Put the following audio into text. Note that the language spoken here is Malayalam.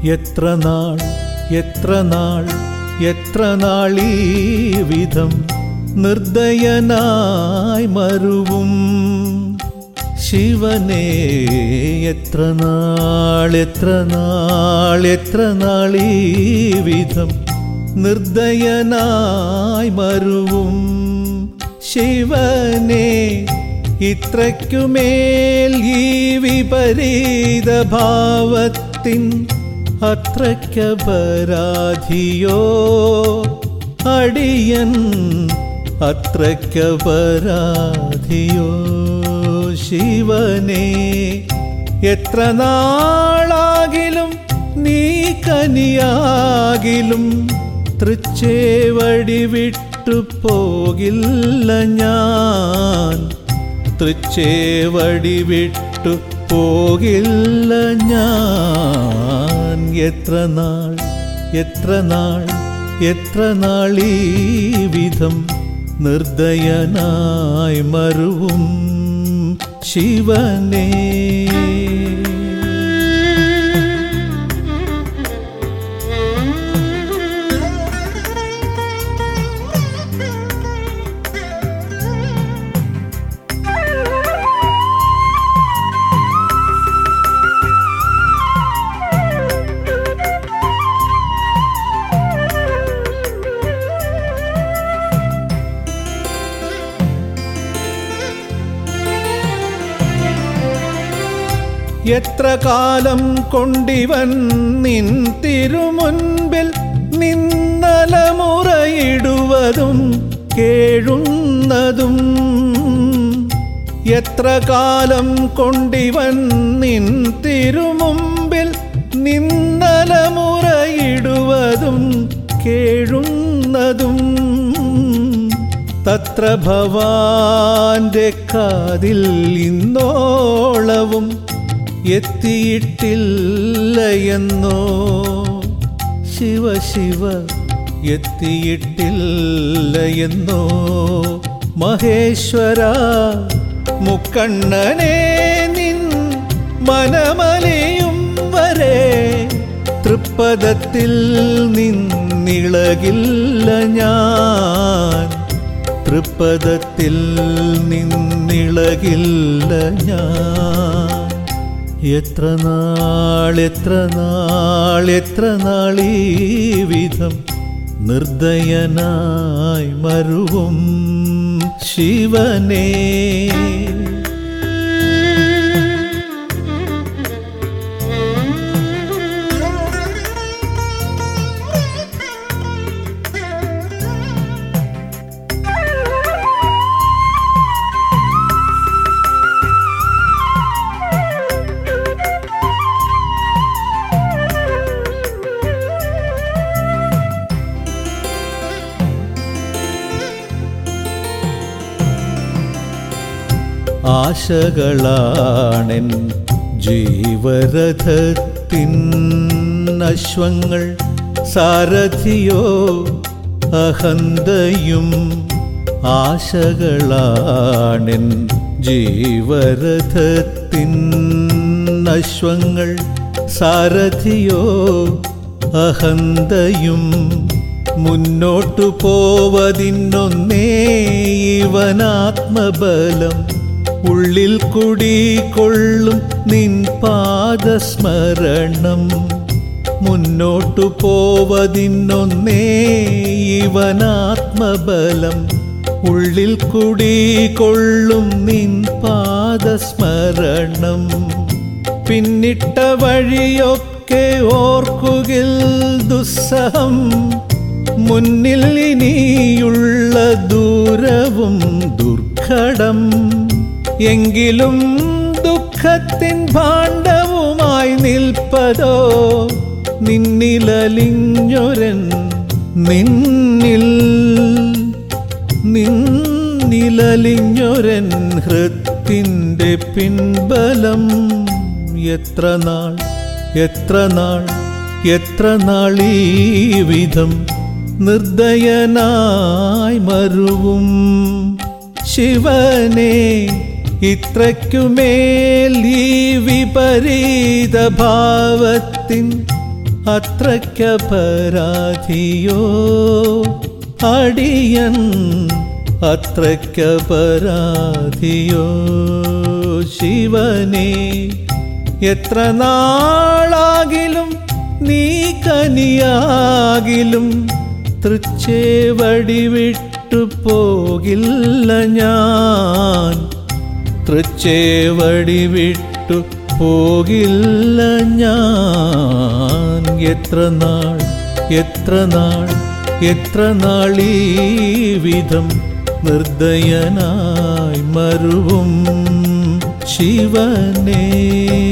എത്ര നാൾ എത്ര നാൾ എത്ര നാളീ വിധം നിർദ്ദയനായി മരുവും ശിവനേ എത്ര നാൾ എത്ര നാൾ എത്ര നാളീ വിധം നിർദ്ദയനായി മരുവും ശിവനേ ഇത്രയ്ക്കുമേൽ ഈ വിപരീത ഭാവത്തിൻ അത്രയ്ക്കപരാധിയോ അടിയൻ അത്രയ്ക്കപരാധിയോ ശിവനേ എത്ര നാളാകിലും നീ കനിയാകിലും തൃച്ചേവടി വിട്ടു പോകില്ല ഞാൻ തൃച്ചേവടി വിട്ടു പോകില്ല ഞാൻ എത്ര നാൾ എത്ര നാൾ എത്ര നാളീ വിധം നിർദ്ദയനായി മരുവും ശിവനേ എത്ര കാലം കൊണ്ടിവൻ നിൻ തിരുമുൻപിൽ നിന്നലമുറയിടുവതും കേഴുന്നതും എത്ര കാലം കൊണ്ടിവൻ നിൻ തിരുമുമ്പിൽ നിന്നലമുറയിടുവതും കേഴുന്നതും തത്ര ഭവാന്റെ കാതിൽ ഇന്നോളവും എത്തിയിട്ടില്ല എന്നോ ശിവ ശിവ എത്തിയിട്ടില്ല എന്നോ മഹേശ്വര മുക്കണ്ണനെ നിൻ മനമലയും വരെ തൃപ്പദത്തിൽ നിന്നിളകില്ല ഞാൻ തൃപ്പദത്തിൽ നിന്നിളകില്ല ഞാൻ എത്ര നാൾ എത്ര നാൾ എത്ര നാളീ വിധം നിർദ്ദയനായി മരുവും ശിവനേ ആശകളാണെൻ ജീവരഥത്തിൻ അശ്വങ്ങൾ സാരഥിയോ അഹന്തയും ആശകളാണെൻ ജീവരഥത്തിൻ അശ്വങ്ങൾ സാരഥിയോ അഹന്തയും മുന്നോട്ടു പോവതിന്നൊന്നേ ഇവനാത്മബലം ഉള്ളിൽ കുടികൊള്ളും നിൻ പാദസ്മരണം മുന്നോട്ടു പോവതിന്നൊന്നേ ഇവനാത്മബലം ഉള്ളിൽ കുടികൊള്ളും നിൻ പാദസ്മരണം പിന്നിട്ട വഴിയൊക്കെ ഓർക്കുകിൽ ദുസ്സഹം മുന്നിൽ ഇനിയുള്ള ദൂരവും ദുർഘടം എങ്കിലും ദുഃഖത്തിൻ ഭാണ്ഡവുമായി നിൽപ്പതോ നിന്നിലലിഞ്ഞൊരൻ നിന്നിൽ നിന്നിലലിഞ്ഞൊരൻ ഹൃത്തിൻ്റെ പിൻബലം എത്ര നാൾ എത്ര നാൾ എത്ര നാളീ വിധം നിർദ്ദയനായി മരുവും ശിവനെ ഇത്രയ്ക്കുമേൽ ഈ വിപരീത ഭാവത്തിൻ അത്രയ്ക്കപരാധിയോ അടിയൻ അത്രയ്ക്കപരാധിയോ ശിവനെ എത്ര നാളാകിലും നീ കനിയാകിലും തൃച്ചേവടി വിട്ടു പോകില്ല ഞാൻ തൃച്ചേവടി വിട്ടു പോകില്ല ഞാൻ എത്ര നാൾ എത്ര നാൾ എത്ര നാളീ വിധം നിർദ്ദയനായി മരുവും ശിവനേ